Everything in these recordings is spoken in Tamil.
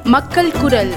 மக்கள் குரல்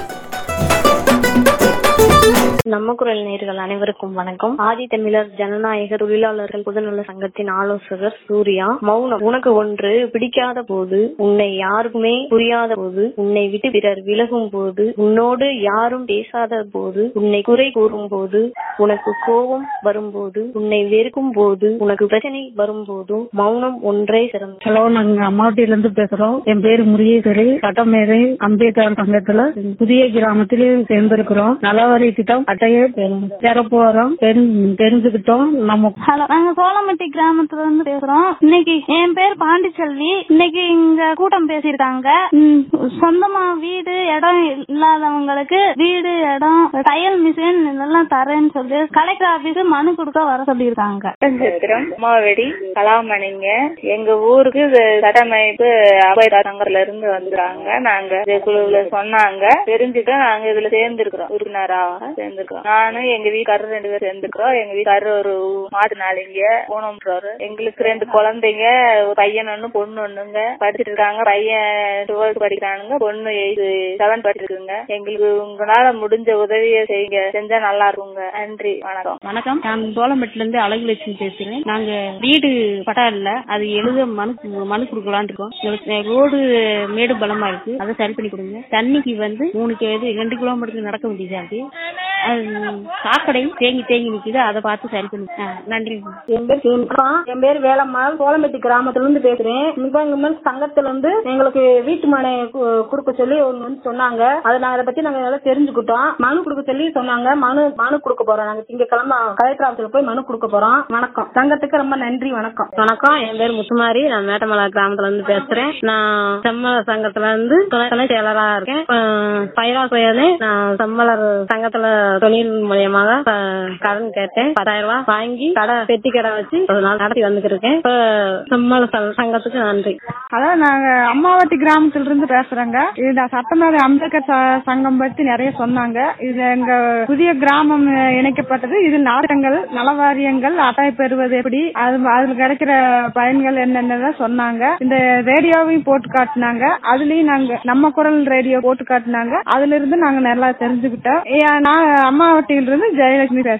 நம்ம குரல் நேர்கள் அனைவருக்கும் வணக்கம் ஆதி தமிழர் ஜனநாயக தொழிலாளர்கள் பொதுநல சங்கத்தின் ஆலோசகர் சூர்யா மௌனம் உனக்கு ஒன்று பிடிக்காத போது உன்னை யாருக்குமே புரியாத போது உன்னை விட்டு பிறர் விலகும் போது உன்னோடு யாரும் பேசாத போது உன்னை குறை கூறும் போது உனக்கு கோபம் வரும்போது உன்னை வெறுக்கும் போது உனக்கு பிரச்சனை வரும்போதும் மௌனம் ஒன்றே சிறந்தது ஹலோ நாங்க அம்மாவட்டியில இருந்து பேசுறோம் என் பேரு முருகேஸ்வரி சட்டமேதை அம்பேத்கர் சங்கத்துல புதிய கிராமத்திலே சேர்ந்திருக்கிறோம் நலவரி திட்டம் அட்டையை பெற போறோம் தெரிஞ்சு- தெரிஞ்சுக்கிட்டோம் நம்ம ஹலோ நாங்க சோளமட்டி கிராமத்துல இருந்து பேசுறோம் இன்னைக்கு என் பேர் பாண்டிச்செல்வி இன்னைக்கு இங்க கூட்டம் பேசியிருக்காங்க ம், சொந்தமா வீடு இடம் இல்லாதவங்களுக்கு வீடு இடம் தையல் மிஷின் இதெல்லாம் தரேன்னு சொல்லி கலெக்டர் ஆபீஸ் மனு கொடுக்க வர சொல்லியிருக்காங்க இருக்கிறோம் அம்மாவடி கலாமணிங்க எங்க ஊருக்கு இது சட்டமைப்பு அபய சங்கத்துல இருந்து வந்துருக்காங்க நாங்க இந்த குழுவுல சொன்னாங்க தெரிஞ்சுக்க நாங்க இதுல சேர்ந்திருக்கிறோம் உறுப்பினராக சேர்ந்திருக்கிறோம் நானும் எங்க வீட்டுக்காரர் ரெண்டு பேரும் சேர்ந்திருக்கிறோம் எங்க வீட்டுக்காரர் ஒரு மாட்டுனாளிங்க ஊனம்ன்றவரு எங்களுக்கு ரெண்டு குழந்தைங்க ஒரு பையன் ஒண்ணு பொண்ணு ஒண்ணுங்க படிச்சிட்டு இருக்காங்க பையன் டுவெல்த் படிக்கிறானுங்க பொண்ணு செவன் படிச்சிருக்குங்க எங்களுக்கு உங்களால முடிஞ்ச உதவியை செய்யுங்க செஞ்சா நல்லா இருக்குங்க நன்றி வணக்கம் வணக்கம் நான் சோளம்பட்டில இருந்து அழகுலட்சுமி பேசுறேன் நாங்க வீடு பட்டா இல்ல அது எழுத மனு மனு கொடுக்கலாம்னு இருக்கோம் எங்களுக்கு ரோடு மேடு பலமா இருக்கு அதை சரி பண்ணி கொடுங்க தண்ணிக்கு வந்து மூணு கிலோ ரெண்டு கிலோமீட்டருக்கு நடக்க வேண்டியதா இருக்கு அது சாக்கடை தேங்கி தேங்கி நிக்குது அதை பார்த்து சரி பண்ணி ஆ, நன்றி என் பேர் சீனிகா என் பேர் வேலம்மாள் சோளம்பட்டி கிராமத்துல இருந்து பேசுறேன் மிக சங்கத்துல இருந்து எங்களுக்கு வீட்டு மனை கு- கொடுக்க சொல்லி ஒண்ணு வந்து சொன்னாங்க அதை நாங்க அதை பத்தி நாங்க நல்லா தெரிஞ்சுக்கிட்டோம் மனு கொடுக்க சொல்லி சொன்னாங்க மனு மனு கொடுக்க போறோம் நாங்க திங்கக்கிழமை கலெக்டர் ஆபீஸ்ல போய் மனு கொடுக்க போறோம் வணக்கம் சங்கத்துக்கு ரொம்ப நன்றி வணக்கம் வணக்கம் என் பேர் முத்துமாரி நான் மேட்டமலா கிராமத்துல இருந்து பேசுறேன் நான் செம்மல சங்கத்துல இருந்து துணை துணை செயலரா இருக்கேன் அஹ் பயிரா சுயனே நான் செம்மலர் சங்கத்துல தொழில் மூலியமாக அஹ், கடன் கேட்டேன் பத்தாயிரம் ரூபாய் வாங்கி கடை பெட்டி கடை வச்சு ஒரு நாள் நடத்தி வந்துட்டு இருக்கேன் இப்ப செம்மல ச- சங்கத்துக்கு நன்றி அதான் நாங்க அம்மாவட்டி கிராமத்துல இருந்து பேசுறேங்க இது சட்டமேதை அம்பேத்கர் ச- சங்கம் பத்தி நிறைய சொன்னாங்க இது எங்க புதிய கிராமம் அஹ், இணைக்கப்பட்டது இதில் நாட்டங்கள் நலவாரியங்கள் அட்டை பெறுவது எப்படி அது அதுல கிடைக்கிற பயன்கள் என்னென்ன சொன்னாங்க இந்த ரேடியோவையும் போட்டு காட்டினாங்க அதுலயும் நாங்க நம்ம குரல் ரேடியோ போட்டு காட்டினாங்க அதுல இருந்து நாங்க நல்லா தெரிஞ்சுக்கிட்டோம் ஏ, நான் அம்மாவட்டியில இருந்து ஜெயலட்சுமி பேசுறேன்